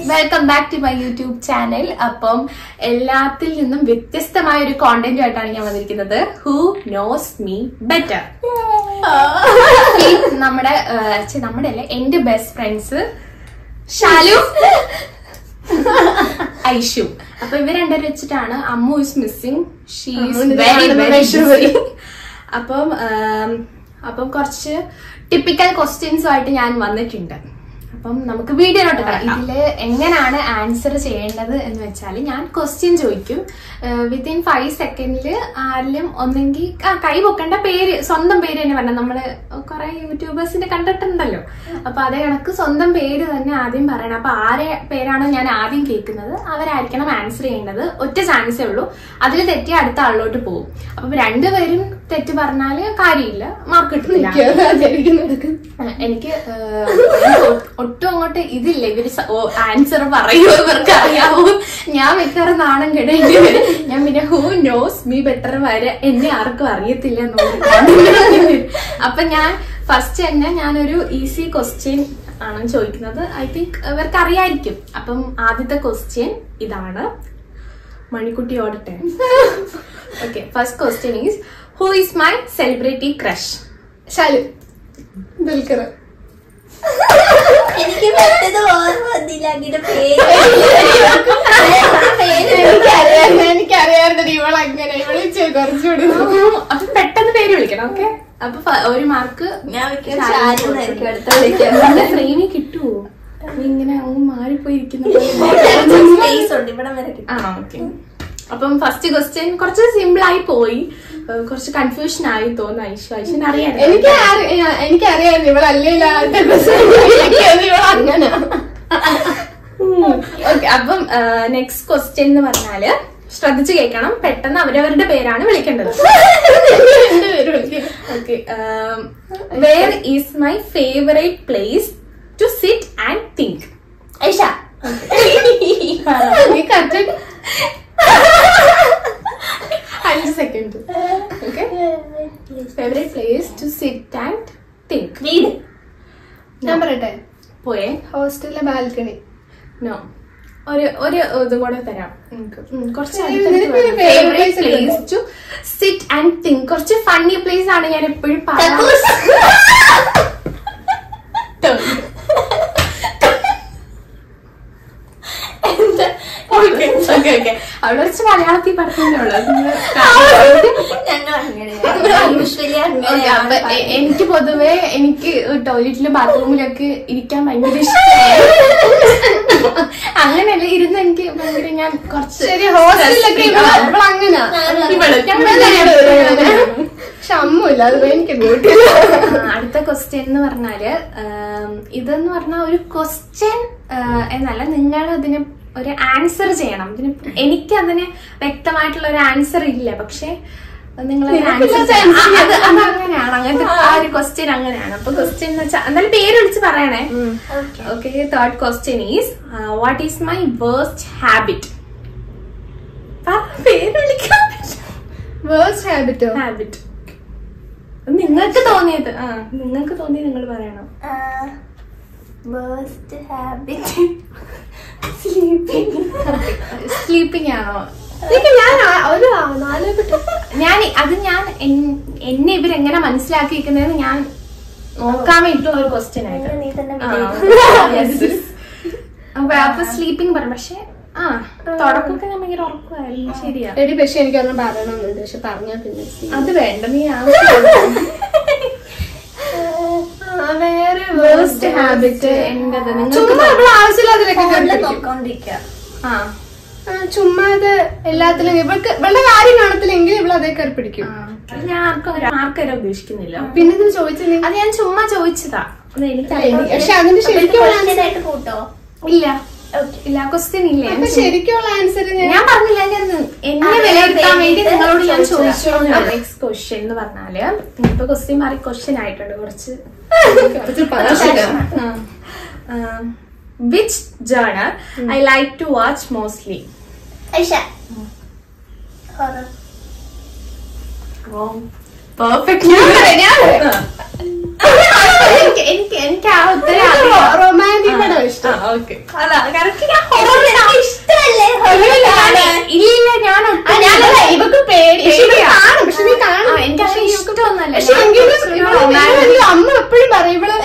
Welcome back to my YouTube channel അപ്പം എല്ലാത്തിൽ നിന്നും വ്യത്യസ്തമായ ഒരു കോണ്ടന്റ് ആയിട്ടാണ് ഞാൻ വന്നിരിക്കുന്നത് ഹൂ നോസ് മീ ബെറ്റർ നമ്മുടെ ആ, ഛെ, നമ്മുടെ അല്ല എന്റെ ബെസ്റ്റ് ഫ്രണ്ട്സ് ഷാലു ഐഷു അപ്പൊ ഇവർ രണ്ടുപേരും വെച്ചിട്ടാണ് അമ്മു ഇസ് മിസ്സിംഗ് ഷീ അമ്മുവിന്റെ വെരി കാണുന്ന വെരി വിഷമം. അപ്പം ആം, അപ്പം കുറച്ച് ടിപ്പിക്കൽ ക്വസ്റ്റ്യൻസുമായിട്ട് ഞാൻ വന്നിട്ടുണ്ട് അപ്പം നമുക്ക് വീഡിയോയിലോട്ട് കിടക്കാം ഇതില് എങ്ങനെയാണ് ആൻസർ ചെയ്യേണ്ടത് എന്ന് വെച്ചാൽ ഞാൻ ക്വസ്റ്റ്യൻ ചോദിക്കും വിത്തിൻ ഫൈവ് സെക്കൻഡിൽ ആരിലും ഒന്നെങ്കിൽ ആ, കൈ പൊക്കേണ്ട പേര് സ്വന്തം പേര് തന്നെ പറഞ്ഞ നമ്മള് കുറെ യൂട്യൂബേഴ്സിന്റെ കണ്ടിട്ടുണ്ടല്ലോ അപ്പൊ അതേ കണക്ക് സ്വന്തം പേര് തന്നെ ആദ്യം പറയണം അപ്പൊ ആരെ പേരാണ് ഞാൻ ആദ്യം കേൾക്കുന്നത് അവരായിരിക്കണം ആൻസർ ചെയ്യേണ്ടത് ഒറ്റ ചാൻസേ ഉള്ളൂ അതിൽ തെറ്റി അടുത്ത ആളിലോട്ട് പോകും അപ്പൊ രണ്ടുപേരും തെറ്റ് പറഞ്ഞാല് കാര്യമില്ല മാർക്ക് കിട്ടില്ല ആ, എനിക്ക് ഏഹ്, എനിക്ക് ഒ- ഒട്ടും അങ്ങോട്ട് ഇതില്ല ഇവര് ആൻസർ പറയോ ഇവർക്ക് അറിയാവോ ഞാൻ വെക്കാറ് നാണം കേടേണ്ടി വരും ഞാൻ പിന്നെ ഹൂ നോസ് മീ ബെറ്റർ വരെ എന്നെ ആർക്കും അറിയത്തില്ല എന്നുള്ളത് അപ്പൊ ഞാൻ ഫസ്റ്റ് തന്നെ ഞാനൊരു ഈസി ക്വസ്റ്റ്യൻ ആണ് ചോദിക്കുന്നത് ഐ തിങ്ക് ഇവർക്ക് അറിയായിരിക്കും അപ്പം ആദ്യത്തെ ക്വസ്റ്റ്യൻ ഇതാണ് മണിക്കുട്ടി ഓടട്ടെ okay first question is who is my celebrity crush Shalu Dulquer എനിക്ക് പെട്ടെന്ന് ഓർമ്മ വന്നില്ല അങ്ങനെ പേര് എനിക്കറിയാം എനിക്കറിയാറുണ്ട് ഇവൾ അങ്ങനെ ഇവള് കുറച്ചുകൂടി അപ്പൊ പെട്ടെന്ന് പേര് വിളിക്കണം ഓക്കെ അപ്പൊ ഫ- ഒരു മാർക്ക് ഞാൻ വെക്കാൻ ഷാരു എന്നായിരിക്കും അടുത്ത വിളിക്കാൻ ഫ്രെയിമിൽ കിട്ടുവോ നീ ഇങ്ങനെ അങ്ങ് മാറിപ്പോയിരിക്കുന്ന സ്പേസ് ഉണ്ട് ഇവിടെ വരെ കിട്ടും ആണോ ഓക്കെ അപ്പം ഫസ്റ്റ് ക്വസ്റ്റ്യൻ കുറച്ച് സിമ്പിൾ ആയി പോയി ഏഹ് കുറച്ച് കൺഫ്യൂഷൻ ആയി തോന്നുന്നു ഐഷു ഐഷിന് അറിയാം എനിക്ക് എനിക്കറിയായിരുന്നു ഇവളല്ലേ ഇവൾ അങ്ങനെ ഓക്കെ അപ്പം നെക്സ്റ്റ് ക്വസ്റ്റ്യൻ എന്ന് പറഞ്ഞാല് ശ്രദ്ധിച്ച് കേൾക്കണം പെട്ടെന്ന് അവരവരുടെ പേരാണ് വിളിക്കേണ്ടത് okay where is my favourite place to sit and think Aisha നീ കറക്റ്റ് അഞ്ച് second okay favourite place to sit and think വീട് ഞാൻ പറയട്ടെ പോയേ ഹോസ്റ്റലിലെ ബാൽക്കണി നോ ഒരു ഒരു ഇതും കൂടെ തരാം നിങ്ങക്ക്. ഉം, കുറച്ച് ശരി, നിനക്ക് ഒരു favourite favourite place place to sit and think കുറച്ച് ഫണ്ണി പ്ലേസ് ആണ് ഞാൻ എപ്പോഴും പറയാം ഓക്കെ ഓക്കെ ഓക്കെ അവിടെ കുറച്ച് മലയാളത്തിൽ പറഞ്ഞുള്ളത് ഞങ്ങൾ അങ്ങനെ യൂഷ്വലി ഓക്കെ അപ്പൊ അങ്ങനെ എ- എനിക്ക് പൊതുവെ എനിക്ക് ടോയ്ലറ്റിലും ബാത്റൂമിലൊക്കെ ഇരിക്കാൻ ഭയങ്കര ഇഷ്ടമാണ് അങ്ങനെയല്ല ഇരുന്ന് എനിക്ക് ഭയങ്കര ഞാൻ കുറച്ച് ശരി ഹോസ്റ്റലിലൊക്കെ ഇവൾ അങ്ങനാ ഇവള് ഞങ്ങൾ പക്ഷെ അമ്മില്ല അത് എനിക്ക് കൂട്ടി ആ, അടുത്ത ക്വസ്റ്റ്യൻ എന്ന് പറഞ്ഞാല് ആം, ഇതെന്ന് പറഞ്ഞാൽ ഒരു ക്വസ്റ്റ്യൻ എന്നല്ല നിങ്ങൾ അതിന് ഒരു ആൻസർ ചെയ്യണം ഇതിന് എനിക്ക് അതിന് വ്യക്തമായിട്ടുള്ള ഒരു ആൻസർ ഇല്ല പക്ഷെ നിങ്ങൾ അങ്ങനെയാണ് അങ്ങനത്തെ ആ ഒരു ക്വസ്റ്റ്യൻ അങ്ങനെയാണ് അപ്പൊ ക്വസ്റ്റ്യൻ എന്ന് വെച്ചാൽ എന്തായാലും പേര് വിളിച്ച് പറയണേ okay third question is what is my waste habit പേര് വിളിക്കാൻ വേഴ്സ് ഹാബിറ്റോ ഹാബിറ്റ് നിങ്ങൾക്ക് തോന്നിയത് ആ നിങ്ങൾക്ക് തോന്നിയത് നിങ്ങൾ പറയണം വേസ്റ്റ് ഹാബിറ്റ് സ്ലീപ്പിംഗ് ആണോ എനിക്ക് ഞാൻ ആ- ഒരു ആ- നാല് പെട്ട് ഞാൻ അത് ഞാൻ എൻ- എന്നെ ഇവരെങ്ങനെ മനസ്സിലാക്കിയിരിക്കുന്നതെന്ന് ഞാൻ നോക്കാൻ വേണ്ടിയിട്ടുള്ള ഒരു ക്വസ്റ്റ്യൻ ആയിട്ട് നീ തന്നെ ആ, വിജയിക്കും. yes, yes. അപ്പൊ അപ്പൊ സ്ലീപ്പിംഗ് പറഞ്ഞു പക്ഷെ ആ തുടക്കമൊക്കെ ഞാൻ ഭയങ്കര ഉറക്കമായിരുന്നു ശരിയാ എടി പക്ഷെ എനിക്കൊന്നും പറയണമെന്നുണ്ട് പക്ഷെ പറഞ്ഞാ പിന്നെ see. അത് വേണ്ട നീ ആ, വേറെ വേസ്റ്റ് ഹാബിറ്റ് എന്റത് നിങ്ങൾക്ക് ചുമ്മാ ഇവിടെ ആവശ്യമില്ലാതിലൊക്കെ ഫോണില് കയറി പിടിക്കും. നോക്കോണ്ടിരിക്കുക ആ ആ, ചുമ്മാ അത് എല്ലാത്തിലും ഇവൾക്ക് ഇവളുടെ കാര്യം കാണത്തില്ലെങ്കിൽ ഇവൾ അതേ കയറി പിടിക്കും ആ, അത് ഞാൻ ആർക്കും ആർക്കും ഉദ്ദേശിക്കുന്നില്ല പിന്നെ ഇതിന് ചോദിച്ചില്ലേ അത് ഞാൻ ചുമ്മാ ചോദിച്ചതാ അത് എനിക്ക് എനിക്ക് പക്ഷെ അതിന്റെ അപ്പൊ ഇത് ശരിക്കുള്ള question ആൻസർ ആയിട്ട് കൂട്ടോ ഇല്ല ഇല്ല ക്വസ്റ്റ്യൻ ഇല്ല ഞാൻ അപ്പൊ ശരിക്കുള്ള ആൻസർ ഞാൻ ഞാൻ പറഞ്ഞില്ല ഞാൻ എന്നെ അതെ, വിലയിരുത്താൻ വേണ്ടി വേണ്ടിയിട്ട് നിങ്ങളോട് ഞാൻ ചോദിച്ചതാ. ചോദിച്ചു നെക്സ്റ്റ് ക്വസ്റ്റ്യൻ എന്ന് പറഞ്ഞാല് ഇപ്പൊ ക്വസ്റ്റ്യൻ മാറി ക്വസ്റ്റ്യൻ ആയിട്ടുണ്ട് കുറച്ച് which genre I like to watch mostly Aisha horror perfect എനിക്ക് എനിക്ക് എനിക്ക് ആ ഉത്തരം അറിയാം. റൊമാൻറ്റിക് പടം ഇഷ്ടം ആ, okay. അതാ correct. ഞാൻ ഇവള് ഇവള് ഇവള് അമ്മ എപ്പോഴും പറയും ഇവള്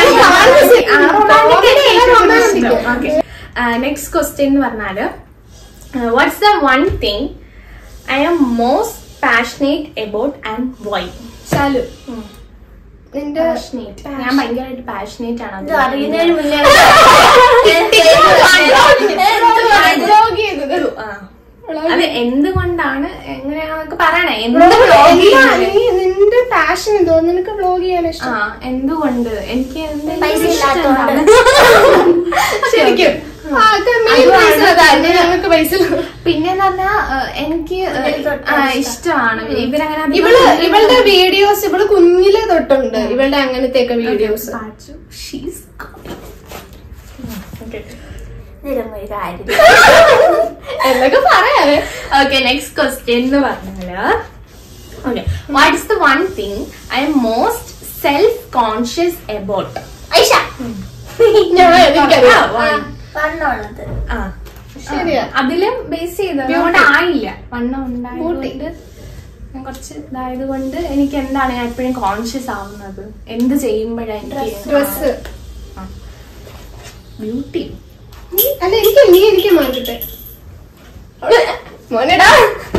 നെക്സ്റ്റ് ക്വസ്റ്റ്യൻ എന്ന് പറഞ്ഞാല് what's the one thing I am most passionate about and why Shalu നിന്റെ പാഷനേറ്റ് ഞാൻ ഭയങ്കരമായിട്ട് പാഷനേറ്റ് ആണ് ഇത് അത് അറിയുന്നതിന് മുന്നേ വ്ലോഗ് ചെയ്തത് ആ. അത് എന്തുകൊണ്ടാണ് എങ്ങനെയാന്നൊക്കെ പറയണേ എന്ത് വ്ലോഗ് vlog എല്ലാ ചെയ്യുന്നത്? നീ നിന്റെ പാഷൻ എന്തോ നിനക്ക് വ്ലോഗ് ചെയ്യാൻ ആ ഇഷ്ടം എന്തുകൊണ്ട് എനിക്ക് എന്തെങ്കിലും പൈസ ഇഷ്ടം ഇല്ലാത്തോണ്ട്. ഉണ്ടാവും. ശരിക്കും ആ, അത് main അതുമാണ് reason അതാണ്. ഞങ്ങൾക്ക് പൈസ ഇല്ല. പിന്നെന്ന് പറഞ്ഞാ ഏഹ്, എനിക്ക് ഇതിൽ തൊട്ട് ആ, ഇഷ്ടമാണ് ഇവരങ്ങനെ അധികം ഇവള് ഇവളുടെ വീഡിയോസ് ഇവള് കുഞ്ഞിലെ തൊട്ടുണ്ട് ഇവളുടെ അങ്ങനത്തെ ഒക്കെ videos Pachu, she's good. Okay. ഇതിലൊന്നും ഒരു കാര്യമില്ല എന്നൊക്കെ പറയാറ് Okay, next question എന്ന് പറഞ്ഞാല് okay what is the one thing i am most self conscious about Aisha ഞാൻ എനിക്കറിയാം ആ, one. വണ്ണമുള്ളത് ആ ശരിയാ അതിലും ബേസ് ചെയ്ത് അതുകൊണ്ട് ആയില്ല വണ്ണം ഉണ്ടായതുകൊണ്ട് ഞാൻ കുറച്ച് ഇതായത് കൊണ്ട് എനിക്ക് എന്താണ് ഞാൻ എപ്പോഴും കോൺഷ്യസ് ആവുന്നത് എന്ത് ചെയ്യുമ്പോഴാണ് ഡ്രസ് ബ്യൂട്ടി അല്ല എനിക്ക് നീ എനിക്ക് മാറ്റട്ടെ മോനെടാ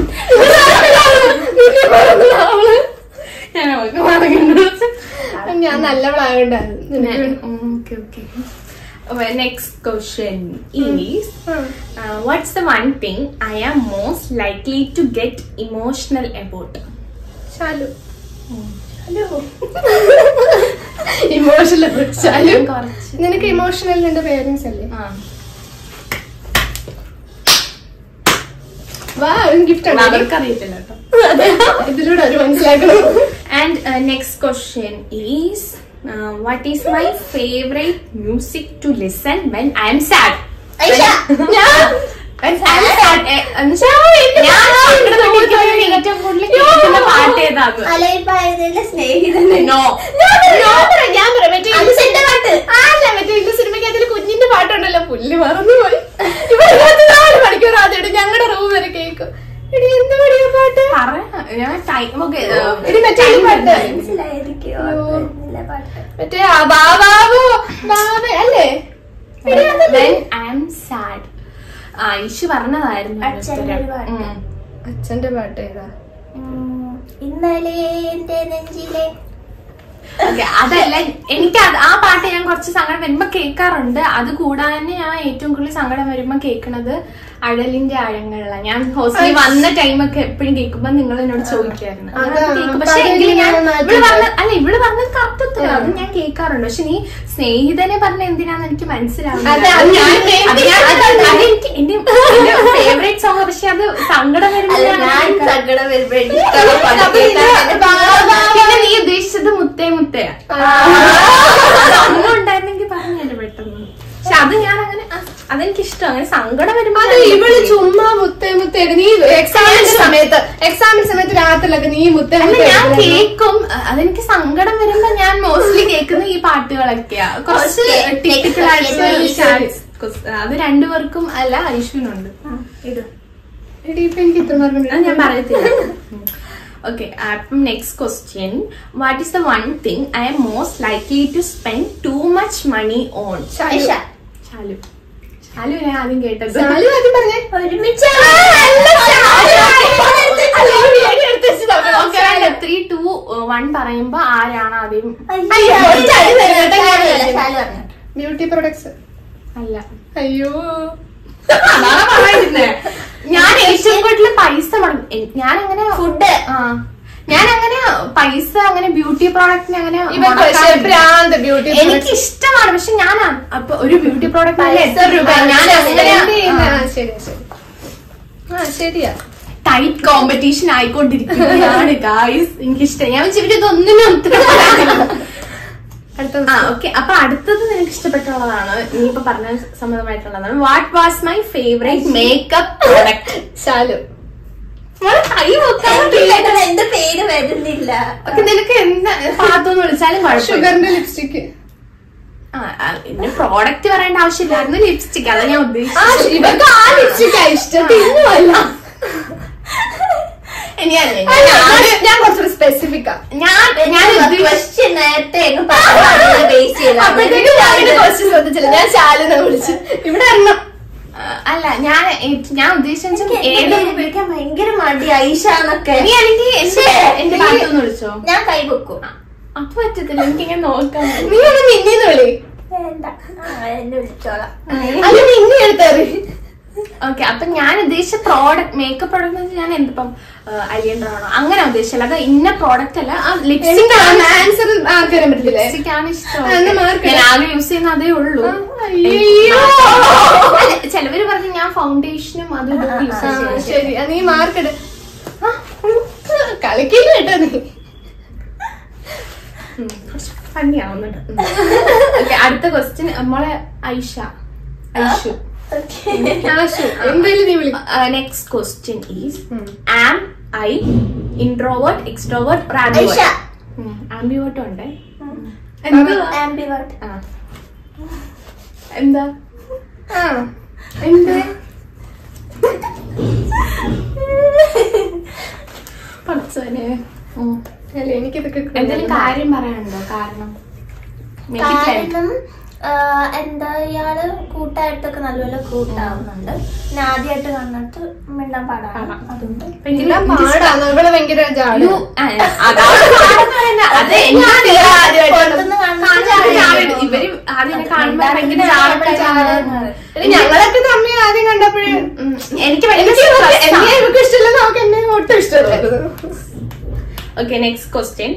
ഞാൻ അവൾക്ക് പറയുന്നത് ഞാൻ നല്ലവളായോണ്ടായിരുന്നു okay okay next question is what's the one thing I am most likely to get emotional about Shalu emotional Shalu കുറച്ച് നിനക്ക് ഇമോഷണൽ നിന്റെ പേരൻസ് അല്ലേ ആ വാ ഗിഫ്റ്റ് ആണ് അവർക്ക് അറിയത്തില്ല കേട്ടോ ഇതിലൂടെ അവർ മനസ്സിലാക്കണം And uh, next question is uh, what is my favorite music to listen when I am sad? Aisha ഞാൻ when I am sad. eh, എന്നുവെച്ചാ ഞാൻ സങ്കടപ്പെട്ടിരിക്കുമ്പോൾ ഏറ്റവും കൂടുതൽ കേൾക്കുന്ന പാട്ട് ഏതാണ്? അലയിപ്പായതിന്റെ സ്നേഹിതന് No. ഞാൻ പറയാം മറ്റേ അത് സെന്റെ പാട്ട് അല്ല മറ്റേ ഇന്റെ സിനിമയ്ക്ക് അതിൽ കുഞ്ഞിന്റെ പാട്ടുണ്ടല്ലോ പുല്ല് മറന്നുപോയി ഇവിടെ ഇരുപത്തി നാല് മണിക്കൂർ ആദ്യമായിട്ട് ഞങ്ങളുടെ റൂം വരെ കേൾക്കും എടി എന്ത് പടിയാ പാട്ട് പറയാം. ഞാൻ time ഒക്കെ, uh, എടി മറ്റേ ഈ പാട്ട് മനസ്സിലായിരിക്കും ഓർമ്മയില്ല പാട്ട് മറ്റേ ആ ബാബാവോ ബാബ അല്ലേ എടി അതല്ലേ? when I am sad. ആ ഇഷു പറഞ്ഞതായിരുന്നു ഒരു അച്ഛൻ്റെ ഒരു ഉത്തരം. പാട്ട്. ഉം. അച്ഛന്റെ പാട്ട് ഏതാ ഉം, ഇന്നലെ എന്റെ നെഞ്ചിലെ Okay, അതല്ല എനിക്ക് അത് ആ പാട്ട് ഞാൻ കുറച്ച് സങ്കടം വരുമ്പോ കേൾക്കാറുണ്ട് അത് കൂടാതെ ഞാൻ ഏറ്റവും കൂടുതൽ സങ്കടം വരുമ്പോ കേൾക്കണത് അഴലിന്റെ ആഴങ്ങളിലാണ് ഞാൻ ഹോസ്റ്റലിൽ വന്ന ടൈമൊക്കെ എപ്പോഴും കേൾക്കുമ്പോ നിങ്ങൾ എന്നോട് ചോദിക്കായിരുന്നു ഞാൻ അത് അതാ, കേൾക്കും. അപ്പൊ പക്ഷെ എങ്കിലും ഞാൻ അതെങ്ങനെയാണ് ഇവള് പറഞ്ഞ അല്ല ഇവള് പറഞ്ഞത് കറക്റ്റ് ഉത്തരം അത് ഞാൻ കേൾക്കാറുണ്ട് പക്ഷെ നീ സ്നേഹിതനെ പറഞ്ഞ എന്തിനാന്ന് എനിക്ക് മനസ്സിലാവില്ല അതെ, അത് അത് ഞാൻ ഞാൻ അത് ഞാൻ അതെനിക്ക് എന്റെ ഫേവറേറ്റ് സോങ് പക്ഷെ അത് സങ്കടം വരുമ്പോ അല്ല ഞാൻ ഞാൻ കേൾക്കാറ്. സങ്കടം വരുമ്പോഴേക്കും ഇഷ്ടമുള്ള പാട്ട് അപ്പൊ ഇത് കേൾക്കാൻ ബാബാ പിന്നെ നീ ഉദ്ദേശിച്ചത് മുത്തേ മുത്തയാ അങ്ങനെ ഉണ്ടായിരുന്നെങ്കിൽ പറഞ്ഞു പെട്ടെന്ന് പക്ഷെ അത് ഞാൻ അങ്ങനെ ആ, അതെനിക്ക് ഇഷ്ടം അങ്ങനെ സങ്കടം വരുമ്പോ അത് ഞാൻ ഇവള് കേൾക്കും. ചുമ്മാ മുത്തേ മുത്തേ നീ എക്സാമിന്റെ സമയത്ത് എക്സാമിന്റെ സമയത്ത് രാത്രിയിലൊക്കെ നീ മുത്തേ അല്ല മുത്തേ ഞാൻ എഴുതുന്നത്. കേൾക്കും അ- അതെനിക്ക് സങ്കടം വരുമ്പോ ഞാൻ മോസ്റ്റ്ലി കേൾക്കുന്ന ഈ പാട്ടുകളൊക്കെയാ കുറച്ച് Okay, ടിപ്പിക്കൽ next ആയിട്ടുള്ള question. ഷാ- അത് രണ്ടുപേർക്കും അല്ല ഐശ്വനുണ്ട് ഇത് എടി ഇപ്പൊ എനിക്ക് ഇത്ര മറന്നു അത് ഞാൻ പറയത്തില്ല ഓക്കെ അപ്പം next question what is the one thing I am most likely to spend too much money on Aisha Shalu Shalu ഞാൻ ആദ്യം കേട്ടത് ശാലു ആദ്യം പറഞ്ഞേ ഒരുമിച്ച് ത്രീ ടു വൺ പറയുമ്പോ ആരാണ് ആദ്യം അയ്യോ, ശാലു പറഞ്ഞോ, ശാലു പറഞ്ഞോ, ശാലു പറഞ്ഞോ. ബ്യൂട്ടി പ്രൊഡക്ട്സ് അല്ല അയ്യോ അതാണ് പറയുന്നത് ഞാൻ ഏറ്റവും കൂടുതൽ പൈസ മുടക്കും എ- ഞാൻ അങ്ങനെ ഫുഡ് ആ ഞാൻ അങ്ങനെ പൈസ അങ്ങനെ ബ്യൂട്ടി പ്രോഡക്റ്റിന് അങ്ങനെ ഇവ മുടക്കാറില്ല. ഭ്രാന്ത് ബ്യൂട്ടി എനിക്ക് ഇഷ്ടമാണ് പക്ഷെ ഞാൻ അ- അപ്പൊ ഒരു ബ്യൂട്ടി പ്രോഡക്റ്റ് പൈസ എത്ര രൂപ ഞാൻ അങ്ങനെ ശരി ശരി ആ ശരിയാ ടൈറ്റ് കോമ്പറ്റീഷൻ ആയിക്കൊണ്ടിരിക്കുകയാണ് ഗായ്സ് എനിക്ക് ഇഷ്ടം ഞാൻ വെച്ചാൽ ഇതൊന്നിനും ഉത്തരം പറയാനില്ല. അടുത്ത ആ ഓക്കെ അപ്പൊ അടുത്തത് നിനക്ക് ഇഷ്ടപ്പെട്ടുള്ളതാണ് നീ ഇപ്പൊ പറഞ്ഞ സമ്മതമായിട്ടുള്ളതാണ് what was my favourite makeup product Shalu കൈ നോക്കാൻ എനിക്ക് പെട്ടെന്ന് എന്റെ പേര് വരുന്നില്ല ഓക്കെ നിനക്ക് എന്താ പാത്തോന്ന് വിളിച്ചാലും കുഴപ്പമില്ല ഷുഗറിന്റെ ലിപ്സ്റ്റിക് ആ, ആ, പിന്നെ പ്രോഡക്റ്റ് പറയേണ്ട ആവശ്യമില്ലായിരുന്നു ലിപ്സ്റ്റിക് അതാ ഞാൻ ആ ഉദ്ദേശിച്ചത് ഇവർക്ക് ആ ലിപ്സ്റ്റിക്കാ ഇഷ്ടം തിന്നുമല്ല ഇനിയല്ലേ ഞാൻ- ഞാൻ കുറച്ചുകൂടി സ്പെസിഫിക്കാ ഞാൻ ഞാൻ ഉദ്ദേശിച്ച ക്വസ്റ്റ്യൻ നേരത്തെ അങ്ങ് പറഞ്ഞു ബേസ് അപ്പോഴത്തേക്കും ഞാൻ ചെയ്ത ക്വസ്റ്റ്യൻ ശ്രദ്ധിച്ചില്ല ഞാൻ ശാലിനെ വിളിച്ചു ഇവിടെ എണ്ണം ആ, അല്ല ഞാൻ ഏ- ഞാൻ ഉദ്ദേശിച്ച ഏത് വിളിക്കാൻ ഭയങ്കര മടി ഐഷ എന്നൊക്കെ നീ അല്ലെങ്കിൽ എന്റെ ശ്ശേ, എന്റെ നീ- ഭാഗത്തുനിന്ന് വിളിച്ചോ ഞാൻ കൈ വെക്കും അപ്പൊ പറ്റത്തില്ല എനിക്കിങ്ങനെ നോക്കാം നീ ഒന്ന് മിന്നിന്ന് വിളി വേണ്ട ആ, എന്നെ വിളിച്ചോളാം അല്ല മിന്നി എടുത്തേറി ഓക്കെ അപ്പൊ ഞാൻ ഉദ്ദേശിച്ച പ്രോഡക്റ്റ് മേക്കപ്പ് പ്രോഡക്റ്റ് ഞാൻ എന്തിപ്പം അലിയൻഡർ ആണോ അങ്ങനെ ഉദ്ദേശിച്ചത് അത് ഇന്ന പ്രോഡക്റ്റ് അല്ല ആ ലിപ്സ്റ്റിക് ആണ് ആൻസർ ആർക്കറിയാൻ പറ്റില്ലേ ലിപ്സ്റ്റിക് ആണ് ഇഷ്ടം ആ, എന്നാ mark ഞാൻ ആകെ യൂസ് ചെയ്യുന്ന അതേ ഉള്ളൂ അയ്യോ അല്ല, ചിലവര് പറഞ്ഞു ഞാൻ ഫൗണ്ടേഷനും അതും ഇതൊക്കെ യൂസ് ആ, ചെയ്യുന്നത് ശരി ആ, നീ മാർക്ക് ഇട് ആ, കളിക്കില്ല കേട്ടോ നീ ഭംഗിയാവുന്നുണ്ട് ഓക്കെ അടുത്ത ക്വസ്റ്റ്യൻ നമ്മളെ ഐഷ ഐഷു ആശു എന്തായാലും നീ വിളി next question is am I introvert extrovert Aisha ആംബിവേർട്ടും ഉണ്ട് ആംബിവേർട്ട് ആ. എന്താ ആ എന്ത് പഠിച്ചോനെ അല്ല എനിക്കിതൊക്കെ എന്തെങ്കിലും കാര്യം പറയാനുണ്ടോ കാരണം Maybe tell. കാരണം ആ, എന്താ ഇയാള് കൂട്ടായിട്ടൊക്കെ നല്ലപോലെ കൂട്ടാവുന്നുണ്ട് പിന്നെ ആദ്യമായിട്ട് കണ്ടിട്ട് മിണ്ടാൻ പാടാണ് അതുകൊണ്ട് എല്ലാം പാടാണ് ഇവിടെ ഭയങ്കര ജാളു You- ആ, അതാണ് പാടെന്ന് പറയുന്നത്. അത് എനിക്ക് പുറത്തുനിന്ന് കാണിച്ച കാണുന്ന ആള് ഇവര് ആദ്യം കാണുമ്പോ ഭയങ്കര ജാടക്കാരാണ്. ഞങ്ങളൊക്കെ തമ്മിൽ ആദ്യം കണ്ടപ്പോഴേ ഉം, എനിക്ക് ഭയങ്കര എനിക്ക് stress എന്നെ ആണ്. ഇവർക്ക് ഇഷ്ടമില്ല നമുക്ക് എന്നെ ഒട്ടും ഇഷ്ടമല്ലായിരുന്നു ഓക്കെ നെക്സ്റ്റ് ക്വസ്റ്റ്യൻ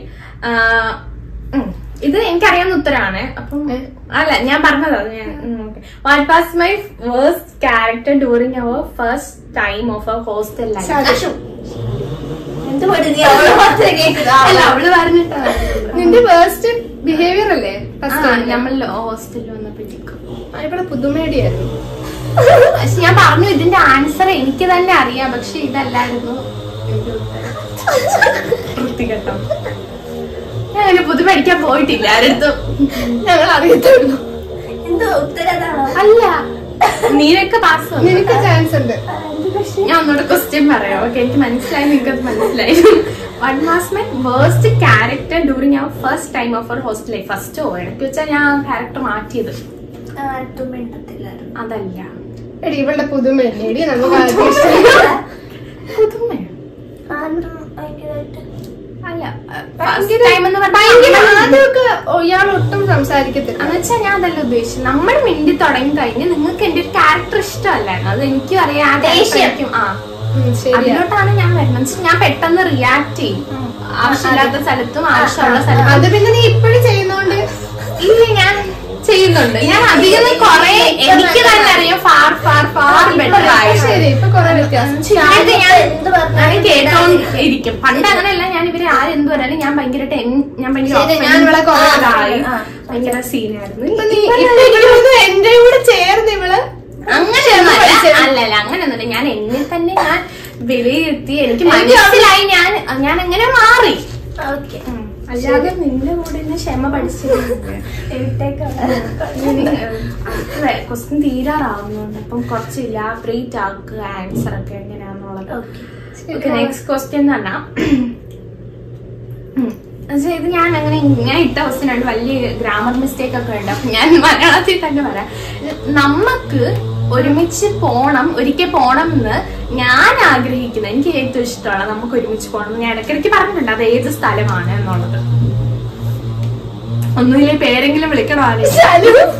ഇത് എനിക്കറിയാവുന്ന ഉത്തരമാണ് അപ്പം അല്ല ഞാൻ പറഞ്ഞതാ അത് ഞാൻ what was my worst character during our first time of a hostel life Ashu എന്ത് പടി നീ അവളെ മാത്രമേ കേൾക്കുക അല്ല അവള് പറഞ്ഞിട്ടാ നിന്റെ വേസ്റ്റ് ബിഹേവിയർ അല്ലേ ഫസ്റ്റ് നമ്മൾ ഹോസ്റ്റലിൽ വന്നപ്പോഴേക്കും ഇവിടെ പുതുമേടിയായിരുന്നു പക്ഷെ ഞാൻ പറഞ്ഞു ഇതിന്റെ ആൻസർ എനിക്ക് തന്നെ അറിയാം പക്ഷെ ഇതല്ലായിരുന്നു എന്റെ ഉത്തരം. വൃത്തികെട്ടോ ഞാൻ അങ്ങനെ പുതു പഠിക്കാൻ പോയിട്ടില്ല ആരടുത്തും ഞങ്ങൾ അറിയത്തുള്ളൂ എന്തോ ഉത്തരതാണോ അല്ല നീനൊക്കെ പാസ് നിനക്ക് ചാൻസ് ഉണ്ട് ഞാൻ ഒന്നുകൂടെ ക്വസ്റ്റ്യൻ പറയാം ഓക്കെ എനിക്ക് മനസ്സിലായി നിങ്ങൾക്ക് അത് മനസ്സിലായി one was my worst character during our first time of our hostel life ഫസ്റ്റോ ഇടയ്ക്ക് വെച്ചാൽ ഞാൻ ക്യാരക്ടർ മാറ്റിയത് ആട്ടും മിണ്ടത്തില്ലായിരുന്നു അതല്ല എടി ഇവളുടെ പുതുമയല്ലേ എടി നമുക്ക് ആദ്യം ഇഷ്ടമില്ല. പുതുമയോ? ആരും ഭയങ്കരമായിട്ട് അല്ല ഫസ്റ്റ് ടൈം എന്ന് ഭയങ്കര പറഞ്ഞാൽ ആദ്യമൊക്കെ ഇയാൾ ഒട്ടും സംസാരിക്കത്തില്ല എന്ന് വെച്ചാൽ ഞാൻ അതല്ല ഉദ്ദേശിച്ചത് നമ്മൾ മിണ്ടി തുടങ്ങി കഴിഞ്ഞ് നിങ്ങൾക്ക് എന്റെ ഒരു ക്യാരക്ടർ ഇഷ്ടമല്ലായിരുന്നു അത് എനിക്കും അറിയാം ആ character ദേഷ്യം. എനിക്കും- ആ ഉം, ശരിയാ അതിലോട്ടാണ് ഞാൻ വരുന്നത് എന്ന് വെച്ചാൽ ഞാൻ പെട്ടെന്ന് റിയാക്ട് ചെയ്യും ആവശ്യമില്ലാത്ത സ്ഥലത്തും ആവശ്യമുള്ള സ്ഥലത്തും അത് പിന്നെ നീ ഇപ്പോഴും ചെയ്യുന്നോണ്ട് ഇല്ല ഞാൻ ചെയ്യുന്നുണ്ട് ഞാൻ അധികം കൊറേ എനിക്ക് തന്നെ അറിയാം ഫാർ ഫാർ ഫാർ ബെറ്റർ ആയി ശരി ഇപ്പൊ കൊറേ വ്യത്യാസം എന്നിട്ട് ഞാൻ എന്ത് ഞാൻ പറഞ്ഞാലും കേട്ടോണ്ടിരിക്കും പണ്ട് അങ്ങനെയല്ല ഞാൻ ഇവര് ആരെന്ത് പറഞ്ഞാലും ഞാൻ ഭയങ്കര ടെൻ- ഞാൻ ഭയങ്കര ശരി, ഞാൻ offended ഇവളെ കൊറേ ആയി. ആ. ഭയങ്കര സീനായിരുന്നു ഇപ്പൊ നീ ഇപ്പൊ എനിക്ക് തോന്നുന്നു എന്റെ കൂടെ ചേർന്ന് ഇവള് അങ്ങനെയൊന്നുമല്ല അല്ലല്ല അങ്ങനെയൊന്നുമില്ല ഞാൻ എന്നെ തന്നെ ഞാൻ വിലയിരുത്തി എനിക്ക് മനസ്സിലായി ഞാൻ ഞാൻ അങ്ങനെ മാറി ഓക്കെ അല്ലാതെ നിന്റെ കൂടെ എന്നെ ക്ഷമ പഠിച്ചിരുന്നില്ല ക്വസ്റ്റ്യൻ തീരാറാവുന്നുണ്ട് അപ്പം കുറച്ച് ഇലാബറേറ്റ് ആക്കുക ആൻസർ ഒക്കെ എങ്ങനെയാന്നുള്ളത് ഓക്കെ നെക്സ്റ്റ് ക്വസ്റ്റ്യൻ എന്ന് പറഞ്ഞാൽ എന്നുവെച്ചാ ഇത് ഞാൻ അങ്ങനെ ഞാൻ ഇട്ട ക്വസ്റ്റ്യൻ ഉണ്ട് വലിയ ഗ്രാമർ മിസ്റ്റേക്ക് ഒക്കെ ഉണ്ട് അപ്പൊ ഞാൻ മലയാളത്തിൽ തന്നെ പറയാം നമുക്ക് ഒരുമിച്ച് പോണം ഒരിക്കൽ പോണം എന്ന് ഞാൻ ആഗ്രഹിക്കുന്നത് എനിക്ക് ഏറ്റവും ഇഷ്ടമുള്ള നമുക്ക് ഒരുമിച്ച് പോകണം എന്ന് ഞാൻ ഇടയ്ക്കിടയ്ക്ക് പറഞ്ഞിട്ടുണ്ട് അത് ഏത് സ്ഥലമാണ് എന്നുള്ളത് ഒന്നുമില്ലേ പേരെങ്കിലും വിളിക്കണോ ആരെയും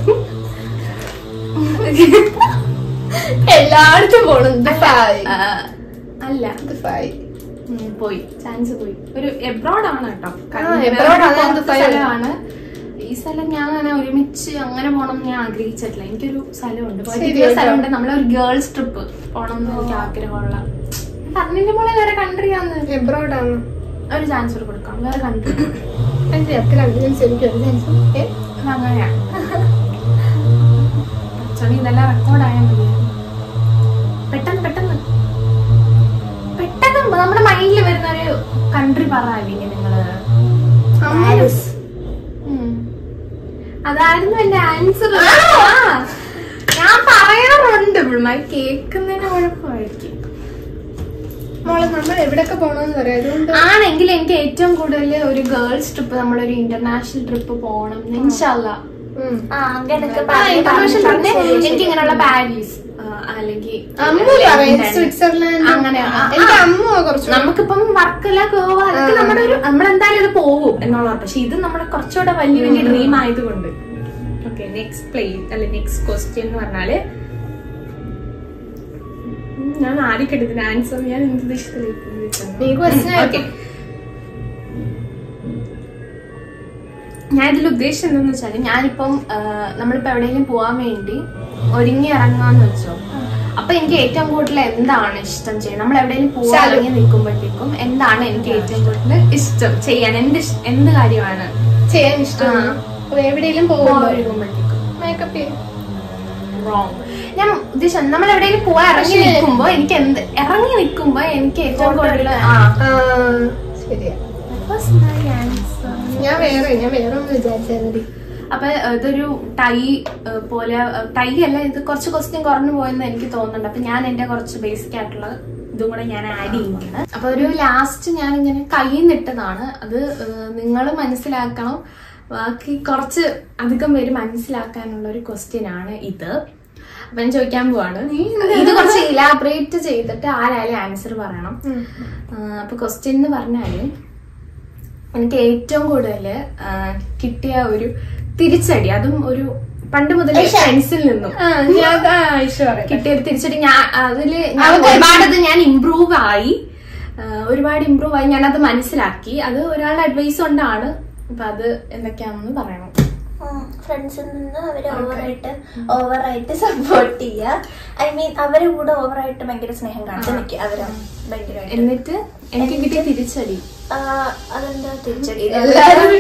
എല്ലായിടത്തും പോണം ദുബായ് ആ, അല്ല ദുബായ് ഉം, പോയി ചാൻസ് പോയി ഒരു എബ്രോഡ് ആണ് കേട്ടോ ആ, abroad ആണ്, പുറത്തെ ദുബായ്. സ്ഥലമാണ് ഈ സ്ഥലം ഞാൻ അങ്ങനെ ഒരുമിച്ച് അങ്ങനെ പോണം എന്ന് ഞാൻ ആഗ്രഹിച്ചിട്ടില്ല എനിക്കൊരു സ്ഥലമുണ്ട് ശരി പറ്റിയ കേട്ടോ. സ്ഥലമുണ്ട് നമ്മളൊരു ഗേൾസ് ട്രിപ്പ് പോണം എന്ന് എനിക്ക് ആഗ്രഹമുള്ള പറഞ്ഞിട്ട് മോളെ വേറെ കൺട്രിയാന്ന് എബ്രോഡ് ആണ് ഒരു ചാൻസ് കൂടെ കൊടുക്കാം വേറെ കൺട്രി എന്റെ അത്ര കൺഫിഡൻസ് എനിക്ക് ഒരു ചാൻസ് ഏ അങ്ങനെയാണ് അച്ഛനെ ഇതെല്ലാം റെക്കോർഡായാൽ മതി പെട്ടെന്ന് പെട്ടെന്ന് പെട്ടെന്ന് നമ്മുടെ മൈൻഡിൽ വരുന്ന ഒരു കൺട്രി പറയില്ലേ നിങ്ങള് പാരീസ്. ഉം. അതായിരുന്നു എന്റെ ആൻസർ ഞാൻ പറയാറുണ്ട് പിള്ളമാർ കേൾക്കുന്നതിന് കുഴപ്പമായിരിക്കും മോളെ നമ്മൾ എവിടെയൊക്കെ പോകണമെന്ന് പറയാം അതുകൊണ്ട് ആണെങ്കിൽ എനിക്ക് ഏറ്റവും കൂടുതൽ ഒരു ഗേൾസ് ട്രിപ്പ് നമ്മളൊരു ഇന്റർനാഷണൽ ട്രിപ്പ് പോകണം ഇൻഷല്ല ഉം. ആ അങ്ങനെയൊക്കെ ആ പറഞ്ഞ് ഇന്റർനാഷണൽ പറഞ്ഞ് ട്രിപ്പ് എനിക്ക് ഇങ്ങനെയുള്ള പാരീസ് ആ, അല്ലെങ്കിൽ അമ്മു പറയും സ്വിറ്റ്സർലാൻഡ് അങ്ങനെ ആ, എനിക്ക് ആ. അമ്മു കുറച്ച് നമുക്കിപ്പം വർക്കല്ല ഗോവ അതൊക്കെ നമ്മുടെ ഒരു നമ്മളെന്തായാലും ഇത് പോകും എന്നുള്ള പക്ഷെ ഇത് നമ്മുടെ കുറച്ചുകൂടെ വലിയ വലിയ ഡ്രീം ആയതുകൊണ്ട് ഓക്കെ നെക്സ്റ്റ് പ്ലേ അല്ലെ നെക്സ്റ്റ് ക്വസ്റ്റ്യൻ എന്ന് പറഞ്ഞാല് ഉം, ഞാൻ ആദ്യം ആൻസർ ഞാൻ എന്ത് നീ question ഓക്കെ ഞാൻ ഇതിൽ ഉദ്ദേശിച്ചത് എന്താന്ന് വെച്ചാല് ഞാനിപ്പം ആ, നമ്മളിപ്പോ എവിടെയെങ്കിലും പോവാൻ വേണ്ടി ഒരുങ്ങി ഇറങ്ങാന്ന് വെച്ചോ അപ്പൊ എനിക്ക് ഏറ്റവും കൂടുതൽ എന്താണ് ഇഷ്ടം ചെയ്യാൻ നമ്മൾ എവിടെയെങ്കിലും പോവാൻ ശാലു. ഇറങ്ങി നിൽക്കുമ്പോഴത്തേക്കും എന്താണ് എനിക്ക് ഏറ്റവും കൂടുതൽ ഇഷ്ടം ചെയ്യാൻ എന്ത് ഇഷ്- എന്ത് കാര്യമാണ് ചെയ്യാൻ ഇഷ്ടമാണ് അപ്പൊ എവിടെയെങ്കിലും പോകുമ്പോ ഒരുങ്ങുമ്പോഴത്തേക്കും മേക്കപ്പ് ചെയ്യും റോങ് ഞാൻ ഉദ്ദേശിച്ചത് നമ്മൾ എവിടെയെങ്കിലും പോവാൻ ഇറങ്ങി പക്ഷേ- നിൽക്കുമ്പോ എനിക്ക് എന്ത് ഇറങ്ങി നിൽക്കുമ്പോ എനിക്ക് ഏറ്റവും കൂടുതൽ ആ ആ ശരിയാ That was my answer. ഞാൻ വേറെ ഞാൻ വേറെ ഒന്ന് വിചാരിച്ചാൽ അപ്പൊ ഇതൊരു ടൈ ഏഹ്, പോലെ ടൈ അല്ല ഇത് കുറച്ച് ക്വസ്റ്റ്യൻ കുറഞ്ഞു പോയെന്ന് എനിക്ക് തോന്നുന്നുണ്ട് അപ്പൊ ഞാൻ എന്റെ കുറച്ച് ബേസിക് ആയിട്ടുള്ള ഇതും കൂടെ ഞാൻ ആഡ് ചെയ്യുന്നുണ്ട് അപ്പൊ ഒരു ലാസ്റ്റ് ഞാൻ ഇങ്ങനെ കയ്യിൽ നിട്ടതാണ് അത് നിങ്ങൾ മനസ്സിലാക്കണം ബാക്കി കുറച്ച് അധികം പേര് മനസ്സിലാക്കാനുള്ള ഒരു ക്വസ്റ്റ്യൻ ആണ് ഇത് അപ്പൊ ഞാൻ ചോദിക്കാൻ പോവാണ് ഇത് കുറച്ച് ഇലാബറേറ്റ് ചെയ്തിട്ട് ആരായാലും ആൻസർ പറയണം ആ, അപ്പൊ ക്വസ്റ്റ്യൻ എന്ന് പറഞ്ഞാല് എനിക്ക് ഏറ്റവും കൂടുതൽ കിട്ടിയ ഒരു തിരിച്ചടി അതും ഒരു പണ്ട് മുതൽ ഫ്രണ്ട്സിൽ നിന്നും ആ ഞാൻ ആ, ഐഷ പറയാം കിട്ടിയ ഒരു തിരിച്ചടി ഞാൻ അതില് ഞാൻ അവർക്ക് ഒരുപാട് അത് ഞാൻ ഇമ്പ്രൂവ് ആയി ആ, ഒരുപാട് ഇമ്പ്രൂവ് ആയി ഞാനത് മനസ്സിലാക്കി അത് ഒരാളുടെ അഡ്വൈസ് കൊണ്ടാണ് അപ്പൊ അത് എന്തൊക്കെയാണെന്ന് പറയണം ഫ്രണ്ട്സിൽ നിന്ന് അവരെ ഓവറായിട്ട് ഓവറായിട്ട് സപ്പോർട്ട് ചെയ്യുക ഐ മീൻ അവരെ കൂടെ ഓവറായിട്ട് ഭയങ്കര സ്നേഹം കാണിച്ചു നിൽക്കുക അവരെ ഭയങ്കരമായിട്ട് എന്നിട്ട് എനിക്ക് കിട്ടിയ തിരിച്ചടി ആ, അതെന്താ തിരിച്ചടി എല്ലാരും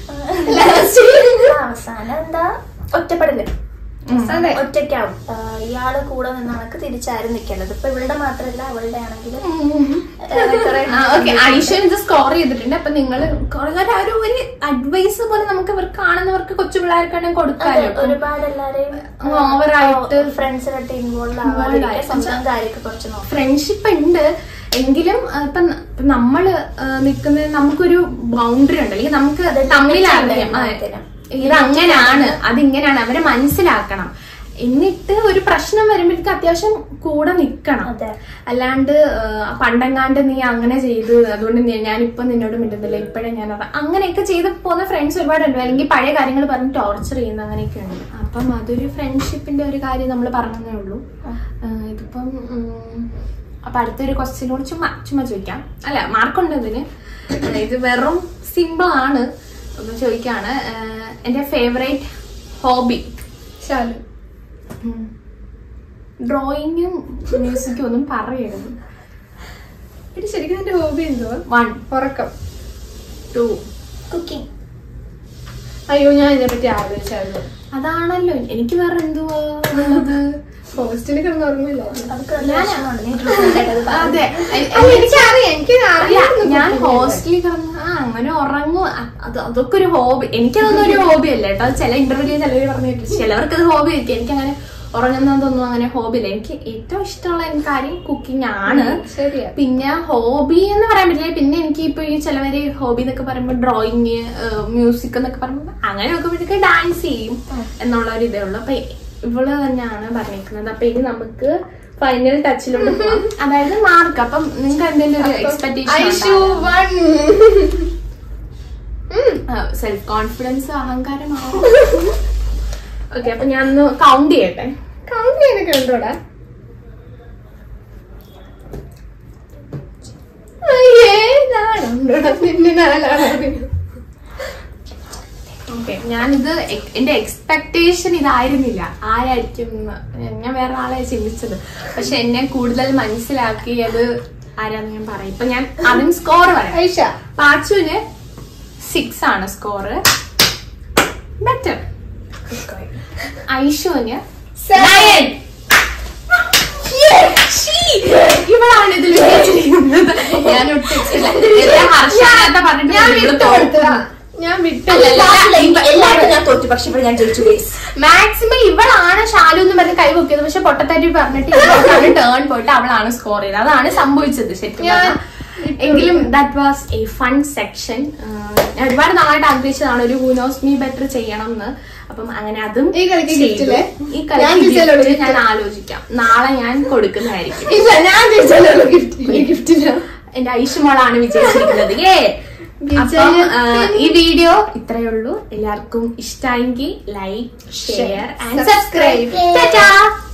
ആ, അവസാനം എന്താ ഒറ്റപ്പെടല് അതെ ഒറ്റയ്ക്കാവും ആ, ഇയാള് കൂടെ നിന്ന് കണക്ക് തിരിച്ചാരും നിൽക്കേണ്ടത് ഇപ്പൊ ഇവളുടെ മാത്രല്ല അവളുടെ ആണെങ്കിലും ഓക്കെ ഐശ്വര്യ ഇത് സ്കോർ ചെയ്തിട്ടുണ്ട് അപ്പൊ നിങ്ങൾ കുറെ ഒരു ഒരു അഡ്വൈസ് പോലെ നമുക്ക് ഇവർ കാണുന്നവർക്ക് കൊച്ചു പിള്ളേർക്കാണെങ്കിൽ കൊടുക്കാമല്ലോ ഒരുപാട് എല്ലാരെയും ഓവറായിട്ട് ഫ്രണ്ട്സിനായിട്ട് ഇൻവോൾവ് ആവാതിരിക്കുക സ്വന്തം കാര്യമൊക്കെ കുറച്ച് നോക്കാം ഫ്രണ്ട്ഷിപ്പ് ഉണ്ട് എങ്കിലും ആ, ഇപ്പൊ ന- ഇപ്പൊ നമ്മള് ആ, നിക്കുന്നത് നമുക്കൊരു ബൗണ്ടറി ഉണ്ട് അല്ലെങ്കിൽ നമുക്ക് അത് തമ്മിൽ limit അറിയാം ആ, ഉണ്ട് ഇത് അങ്ങനെയാണ് അതിങ്ങനെയാണ് അവരെ മനസ്സിലാക്കണം എന്നിട്ട് ഒരു പ്രശ്നം വരുമ്പോഴത്തേക്ക് അത്യാവശ്യം കൂടെ നിക്കണം അതെ. അല്ലാണ്ട് ആ, പണ്ടെങ്ങാണ്ട് നീ അങ്ങനെ ചെയ്തു അതുകൊണ്ട് നീ- ഞാനിപ്പോ നിന്നോട് മിണ്ടുന്നില്ല ഇപ്പോഴേ ഞാൻ അത് അങ്ങനെയൊക്കെ ചെയ്ത് പോകുന്ന ഫ്രണ്ട്സ് ഒരുപാടുണ്ട് അല്ലെങ്കിൽ പഴയ കാര്യങ്ങൾ പറഞ്ഞ് ടോർച്ചർ ചെയ്യുന്ന അങ്ങനെയൊക്കെ ഉണ്ട് അപ്പം അതൊരു ഫ്രണ്ട്ഷിപ്പിന്റെ ഒരു കാര്യം നമ്മൾ പറഞ്ഞതേ ഉള്ളൂ ആ, ഇതിപ്പം ഉം, അപ്പൊ അടുത്തൊരു ക്വസ്റ്റ്യനോട് ചുമ്മാ ചുമ്മാ ചോദിക്കാം അല്ല മാർക്കുണ്ട് ഇതിന് ഇത് വെറും സിമ്പിൾ ആണ് ഒന്ന് ചോദിക്കാണ് ആ, എന്റെ ഫേവറേറ്റ് ഹോബി ശാലു ഡ്രോയിങ്ങും മ്യൂസിക്കും ഒന്നും പറയരുത് എടി ശരിക്കും എന്റെ ഹോബി എന്തുവാ വൺ ഉറക്കം ടു കുക്കിംഗ് അയ്യോ ഞാൻ ഇതിനെ പറ്റി ആലോചിച്ചായിരുന്നു അതാണല്ലോ എനിക്ക് വേറെ എന്തുവാ ഉള്ളത് ഹോസ്റ്റലിൽ കിടന്ന് ഉറങ്ങില്ല അവർക്ക് നല്ല വിഷമമുണ്ട് നീ ട്രിപ്പിൽ അതെ എനിക്കറിയാം എനിക്ക് അല്ല, ഞാൻ ഹോസ്റ്റലിൽ കിടന്ന് ആ അങ്ങനെ ഉറങ്ങും അ- അത് അതൊക്കെ ഒരു ഹോബി എനിക്കതൊന്നും ഒരു ഹോബി അല്ല കേട്ടോ ചില ഇന്റർവ്യൂ ചിലവർ പറഞ്ഞിട്ട് ചിലവർക്ക് അത് ഹോബി ആയിരിക്കും എനിക്ക് അങ്ങനെ ഉറങ്ങുന്നതൊന്നും അങ്ങനെ ഹോബി ഇല്ല എനിക്ക് ഏറ്റവും ഇഷ്ടമുള്ള എനിക്ക് കാര്യം കുക്കിംഗ് ആണ് ശരിയാ പിന്നെ ഹോബി എന്ന് പറയാൻ പറ്റില്ല പിന്നെ എനിക്ക് ഇപ്പൊ ഈ ചിലവര് ഹോബി എന്നൊക്കെ പറയുമ്പോൾ ഡ്രോയിങ് മ്യൂസിക് എന്നൊക്കെ പറയുമ്പോൾ അങ്ങനെ നോക്കുമ്പോഴത്തേക്ക് ഡാൻസ് ചെയ്യും എന്നുള്ള ഒരു ഇതേ ഉള്ളൂ അപ്പൊ ഇവള് തന്നെയാണ് പറഞ്ഞിരിക്കുന്നത് അപ്പൊ ഇനി നമുക്ക് ഫൈനൽ ടച്ചിലോട്ട് പോകാം അതായത് മാർക്ക് അപ്പം നിങ്ങൾക്ക് എന്തെങ്കിലും ഒരു Aishu expectation one self confidence അഹങ്കാരമാവും ഓക്കെ അപ്പൊ ഞാൻ ഒന്ന് കൗണ്ട് ചെയ്യട്ടെ കൗണ്ട് ചെയ്യാനൊക്കെ ഉണ്ടോടാ അയ്യേ നാലുണ്ടോടാ നിന്നെ നാലാണ് ഓക്കെ ഞാനിത് എ- എന്റെ എക്സ്പെക്ടേഷൻ ഇതായിരുന്നില്ല ആരായിരിക്കും എന്ന്. ഞാൻ വേറെ ആളെ ചിന്തിച്ചത് പക്ഷെ എന്നെ കൂടുതൽ മനസ്സിലാക്കിയത് ആരാന്ന് ഞാൻ പറയും ഇപ്പൊ ഞാൻ അതിന് സ്കോർ പറയാം ഐഷ പാച്ചുവിന് സിക്സ് ആണ് സ്കോറ് ബെറ്റർ ഐഷുവിന് Seven. ഇവളാണ് ഇതിൽ വിജയിച്ചിരിക്കുന്നത്. ഞാൻ ഒട്ടും ഇഷ്ടമില്ല. എല്ലാ ഹർഷാനത്തെ പറഞ്ഞിട്ട് ഞാൻ ഇവള് വിട്ടു തോക്കും. കൊടുത്തതാ ഞാൻ വിട്ടു അല്ല, അല്ല, എല്ലാവരും ഞാൻ തോറ്റു പക്ഷെ ഇവിടെ ഞാൻ ജയിച്ചു ഗൈസ് മാക്സിമം ഇവളാണ് ഷാലു എന്ന് പറഞ്ഞ് കൈ പൊക്കിയത് പക്ഷെ പൊട്ടത്തരി പറഞ്ഞിട്ട് ഇവൾക്കാണ് ടേൺ പോയിട്ട് അവളാണ് സ്കോർ ചെയ്തത് അതാണ് സംഭവിച്ചത് ശരിക്കും ഞാൻ പറഞ്ഞാൽ. എങ്കിലും that was a fun section ഞാൻ ഒരുപാട് നാളായിട്ട് ആഗ്രഹിച്ചതാണ് ഒരു ഹൂനോസ് മീ ബെറ്റർ ചെയ്യണം എന്ന് അപ്പം അങ്ങനെ അതും ഈ കളിക്ക് ചെയ്തു. gift ഇല്ലേ? ഈ ഞാൻ കളിക്ക് ജിസേലോട് gift gift. ഞാൻ ആലോചിക്കാം നാളെ ഞാൻ കൊടുക്കുന്നതായിരിക്കും ഇല്ല ഞാൻ ജയിച്ചാലുള്ള ഗിഫ്റ്റ് ഗിഫ്റ്റില്ല എന്റെ ഐഷുമോളാണ് വിജയിച്ചിരിക്കുന്നത് ഏ അപ്പം ആ, ഈ വീഡിയോ ഇത്രയേ ഉള്ളൂ എല്ലാവർക്കും ഇഷ്ടമായെങ്കിൽ like share and Subscribe. Subscribe